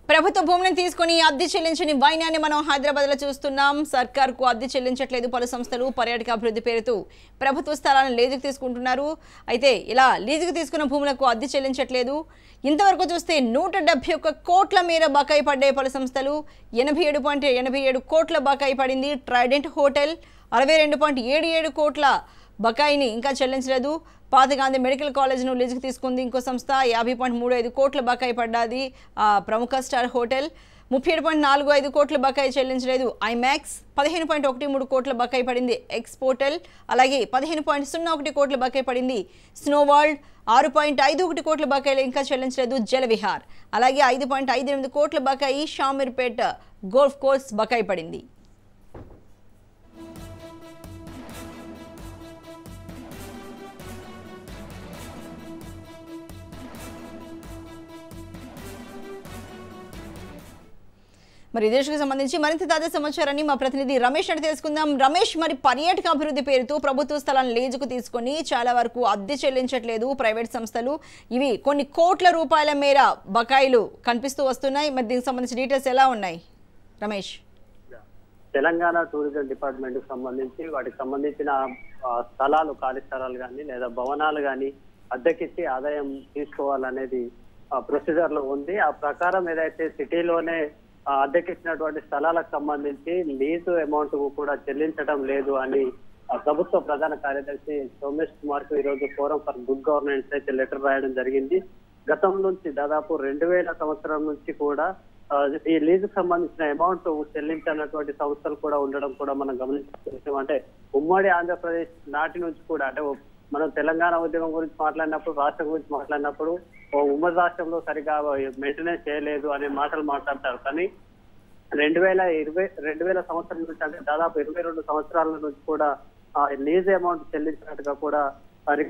ప్రభుత్వ భూములను తీసుకుని అద్దె చెల్లించని వైనాన్ని మనం హైదరాబాద్ లో చూస్తున్నాం సర్కార్ కు అద్దె చెల్లించట్లేదు పలు సంస్థలు పర్యాటక అభివృద్ధి పేరుతో ప్రభుత్వ స్థలాలను లీజుకు తీసుకుంటున్నారు అయితే ఇలా లీజుకు తీసుకున్న భూములకు అద్దె చెల్లించట్లేదు ఇంతవరకు చూస్తే నూట డెబ్బై ఒక్క కోట్ల మేర బకాయి పడ్డాయి పలు సంస్థలు ఎనభై ఏడు పాయింట్ ఎనభై ఏడు కోట్ల బకాయి పడింది ట్రైడెంట్ హోటల్ అరవై రెండు పాయింట్ ఏడు ఏడు కోట్ల బకాయిని ఇంకా చెల్లించలేదు పాత గాంధీ మెడికల్ కాలేజ్ను లీజుకు తీసుకుంది ఇంకో సంస్థ యాభై పాయింట్ మూడు ఐదు కోట్ల బకాయి పడ్డాది ఆ ప్రముఖ స్టార్ హోటల్ ముప్పై ఏడు పాయింట్ నాలుగు ఐదు కోట్ల బకాయి చెల్లించలేదు ఐమాక్స్ పదిహేను పాయింట్ ఒకటి మూడు కోట్ల బకాయి పడింది ఎక్స్ పోర్టల్ అలాగే పదిహేను పాయింట్ సున్నా ఒకటి కోట్ల బకాయి పడింది స్నో వరల్డ్ ఆరు పాయింట్ ఐదు ఒకటి కోట్ల బకాయిలు ఇంకా చెల్లించలేదు జలవిహార్ అలాగే ఐదు పాయింట్ ఐదు ఎనిమిది కోట్ల బకాయి షామీర్పేట్ గోల్ఫ్ కోర్స్ బకాయి పడింది మరి ఇదే విషయానికి సంబంధించి మరింత తాజా సమాచారాన్ని మా ప్రతినిధి రమేష్ అని తెలుసుకుందాం రమేష్ మరి పర్యాటక అభివృద్ధి పేరుతో ప్రభుత్వ స్థలాలను లీజుకు తీసుకొని చాలా వరకు అద్దె చెల్లించట్లేదు ప్రైవేట్ సంస్థలు ఇవి కొన్ని కోట్ల రూపాయల మేర బకాయిలు కనిపిస్తూ వస్తున్నాయి మరి దీనికి సంబంధించి డీటెయిల్స్ ఎలా ఉన్నాయి రమేష్ తెలంగాణ టూరిజం డిపార్ట్మెంట్ కి సంబంధించి వాటికి సంబంధించిన ఆ, స్థలాలు ఖాళీ స్థలాలు కానీ లేదా భవనాలు కానీ అద్దెకిచ్చి ఆదాయం తీసుకోవాలనేది ప్రొసీజర్ లో ఉంది ఆ ప్రకారం ఏదైతే సిటీలోనే ఆ, అద్దెకిచ్చినటువంటి స్థలాలకు సంబంధించి లీజు అమౌంట్ కూడా చెల్లించడం లేదు అని ఆ, ప్రభుత్వ ప్రధాన కార్యదర్శి సోమేష్ కుమార్ కు ఈరోజు ఫోరం ఫర్ గుడ్ గవర్నెన్స్ అయితే లెటర్ రాయడం జరిగింది గతం నుంచి దాదాపు రెండు వేల సంవత్సరం నుంచి కూడా ఆ, ఈ లీజుకు సంబంధించిన అమౌంట్ చెల్లించినటువంటి సంస్థలు కూడా ఉండడం కూడా మనం గమనించిన విషయం అంటే ఉమ్మడి ఆంధ్రప్రదేశ్ నాటి నుంచి కూడా అంటే ఓ- మనం తెలంగాణ ఉద్యమం గురించి మాట్లాడినప్పుడు రాష్ట్రం గురించి మాట్లాడినప్పుడు ఓ ఉమ్మడి రాష్ట్రంలో సరిగా మెయింటెనెన్స్ చేయలేదు అనే మాటలు మాట్లాడతారు కానీ రెండు వేల ఇరవై రెండు వేల సంవత్సరం నుంచి అంటే దాదాపు ఇరవై రెండు సంవత్సరాల నుంచి కూడా ఆ లీజ్ అమౌంట్ చెల్లించినట్టుగా కూడా మరి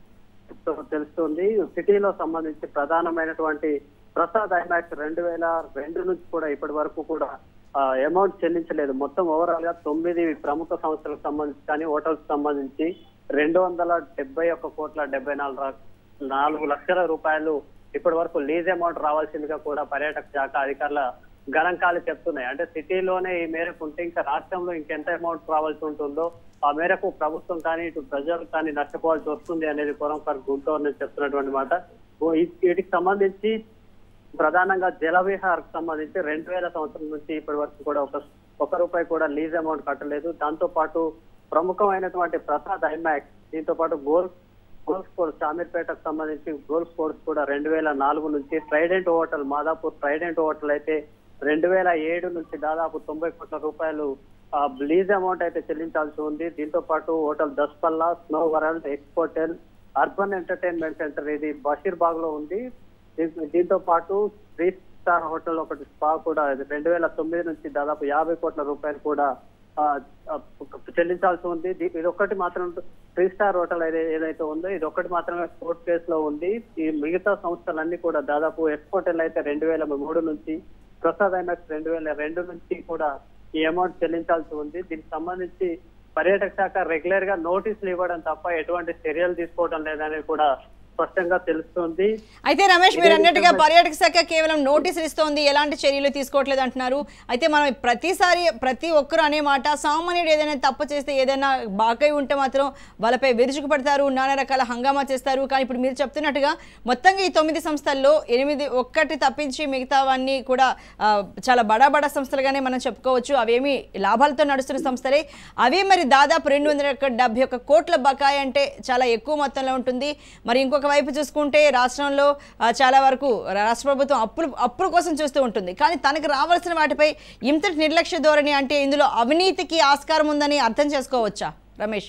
తెలుస్తుంది సిటీలో సంబంధించి ప్రధానమైనటువంటి ప్రసాద్ ఐమాక్స్ రెండు వేల రెండు నుంచి కూడా ఇప్పటి వరకు కూడా అమౌంట్ చెల్లించలేదు మొత్తం ఓవరాల్ గా తొమ్మిది ప్రముఖ సంస్థలకు సంబంధించి కానీ హోటల్స్ సంబంధించి రెండు వందల డెబ్బై ఒక్క కోట్ల డెబ్బై నాలుగు రా- నాలుగు లక్షల రూపాయలు ఇప్పటి వరకు లీజ్ అమౌంట్ రావాల్సిందిగా కూడా పర్యాటక శాఖ అధికారుల గణాంకాలు చెప్తున్నాయి అంటే సిటీలోనే ఈ మేరకు ఉంటే ఇంకా రాష్ట్రంలో ఇంకెంత అమౌంట్ రావాల్సి ఉంటుందో ఆ మేరకు ప్రభుత్వం కానీ ఇటు ప్రజలు కానీ నష్టపోవాల్సి వస్తుంది అనేది కోరం ఫర్ గుడ్ గవర్నెన్స్ చెప్తున్నటువంటి మాట ఓ ఈ- వీటికి సంబంధించి ప్రధానంగా జలవిహార్ సంబంధించి రెండు వేల సంవత్సరం నుంచి ఇప్పటి వరకు కూడా ఒక ఒక రూపాయి కూడా లీజ్ అమౌంట్ కట్టలేదు దాంతో పాటు ప్రముఖమైనటువంటి ప్రసాద్ ఐమాక్స్ దీంతో పాటు గోల్ఫ్ గోల్ఫ్ కోర్స్ షామీర్పేటకు సంబంధించి గోల్ఫ్ కోర్స్ కూడా రెండు వేల నాలుగు నుంచి Trident hotel Madhapur Trident hotel అయితే రెండు వేల ఏడు నుంచి దాదాపు తొంభై కోట్ల రూపాయలు ఆ, లీజ్ అమౌంట్ అయితే చెల్లించాల్సి ఉంది దీంతో పాటు hotel Daspalla Snow World X hotel urban entertainment centre ఇది బషీర్బాగ్ లో ఉంది దీ- దీంతో పాటు త్రీ స్టార్ హోటల్ ఒకటి స్పా కూడా రెండు వేల తొమ్మిది నుంచి దాదాపు యాభై కోట్ల రూపాయలు కూడా ఆ, ఆ, చెల్లించాల్సి ఉంది దీ- ఇది ఒక్కటి మాత్రం త్రీ స్టార్ హోటల్ ఏదై- ఏదైతే ఉందో ఇది ఒక్కటి మాత్రమే కోర్ట్ కేసు లో ఉంది ఈ మిగతా సంస్థలన్నీ కూడా దాదాపు ఎక్స్ హోటల్ అయితే రెండు వేల మూడు నుంచి ప్రసాద్ ఐమాక్స్ రెండు వేల రెండు నుంచి కూడా ఈ అమౌంట్ చెల్లించాల్సి ఉంది దీనికి సంబంధించి పర్యాటక శాఖ రెగ్యులర్ గా నోటీసులు ఇవ్వడం తప్ప ఎటువంటి చర్యలు తీసుకోవడం లేదని కూడా స్పష్టంగా తెలుస్తుంది అయితే రమేష్ మీరు అన్నట్టుగా పర్యాటక శాఖ కేవలం నోటీసులు ఇస్తోంది ఎలాంటి చర్యలు తీసుకోవట్లేదు అంటున్నారు అయితే మనం ప్రతిసారి ప్రతి ఒక్కరు అనే మాట సామాన్యుడు ఏదైనా తప్పు చేస్తే ఏదైనా బాకై ఉంటే మాత్రం వాళ్ళపై విరుచుకు పడతారు నానా రకాల హంగామా చేస్తారు కానీ ఇప్పుడు మీరు చెప్తున్నట్టుగా మొత్తంగా ఈ తొమ్మిది సంస్థల్లో ఎనిమిది ఒక్కటి తప్పించి మిగతావన్నీ కూడా ఆ, చాలా బడా బడా సంస్థలుగానే మనం చెప్పుకోవచ్చు అవేమి లాభాలతో నడుస్తున్న సంస్థలే అవే మరి దాదాపు రెండు వందల డెబ్బై ఒక్క కోట్ల బకాయి అంటే చాలా ఎక్కువ మొత్తంలో ఉంటుంది మరి ఇంకొక వైపు చూసుకుంటే రాష్ట్రంలో ఆ, చాలా వరకు రాష్ట్ర ప్రభుత్వం అప్పులు అప్పుల కోసం చూస్తూ ఉంటుంది కానీ తనకు రావాల్సిన వాటిపై ఇంతటి నిర్లక్ష్య ధోరణి అంటే ఇందులో అవినీతికి ఆస్కారం ఉందని అర్థం చేసుకోవచ్చా రమేష్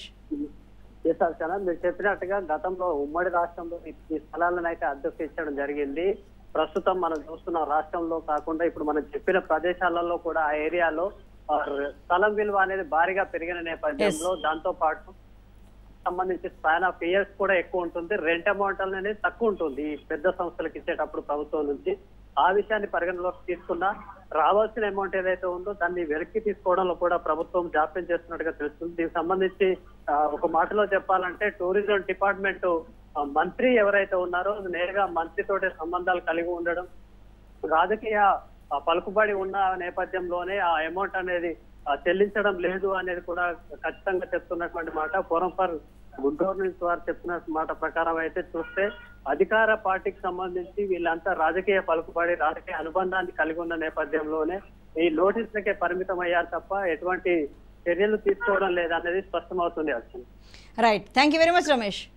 చేశారు కదా మీరు చెప్పినట్టుగా గతంలో ఉమ్మడి రాష్ట్రంలో ఈ ఈ స్థలాలను అయితే అద్దెకు ఇచ్చడం జరిగింది ప్రస్తుతం మనం చూస్తున్న రాష్ట్రంలో కాకుండా ఇప్పుడు మనం చెప్పిన ప్రదేశాలలో కూడా ఆ ఏరియాలో ఆ, ర- స్థలం విలువ అనేది భారీగా పెరిగిన నేపథ్యంలో దాంతో పాటు సంబంధించి స్పాన్ ఆఫ్ ఇయర్స్ కూడా ఎక్కువ ఉంటుంది రెంట్ అమౌంట్ అనేది తక్కువ ఉంటుంది ఈ పెద్ద సంస్థలకు ఇచ్చేటప్పుడు ప్రభుత్వం నుంచి ఆ విషయాన్ని పరిగణలోకి తీసుకున్నా రావాల్సిన అమౌంట్ ఏదైతే ఉందో దాన్ని వెనక్కి తీసుకోవడంలో కూడా ప్రభుత్వం జాప్యం చేస్తున్నట్టుగా తెలుస్తుంది దీనికి సంబంధించి ఆ, ఒక మాటలో చెప్పాలంటే టూరిజం డిపార్ట్మెంట్ ఆ, మంత్రి ఎవరైతే ఉన్నారో నేరుగా మంత్రితోటి సంబంధాలు కలిగి ఉండడం రాజకీయ ఆ, పలుకుబడి ఉన్న నేపథ్యంలోనే ఆ అమౌంట్ అనేది ఆ, చెల్లించడం లేదు అనేది కూడా ఖచ్చితంగా చెప్తున్నటువంటి మాట ఫోరం ఫర్ గుడ్ గవర్నెన్స్ వారు చెప్తున్న మాట ప్రకారం అయితే చూస్తే అధికార పార్టీకి సంబంధించి వీళ్ళంతా రాజకీయ పలుకుబడి రాజకీయ అనుబంధాన్ని కలిగి ఉన్న నేపథ్యంలోనే ఈ నోటీసులకే పరిమితం అయ్యారు తప్ప ఎటువంటి చర్యలు తీసుకోవడం లేదనేది స్పష్టమవుతుంది Archana right thank you very much Ramesh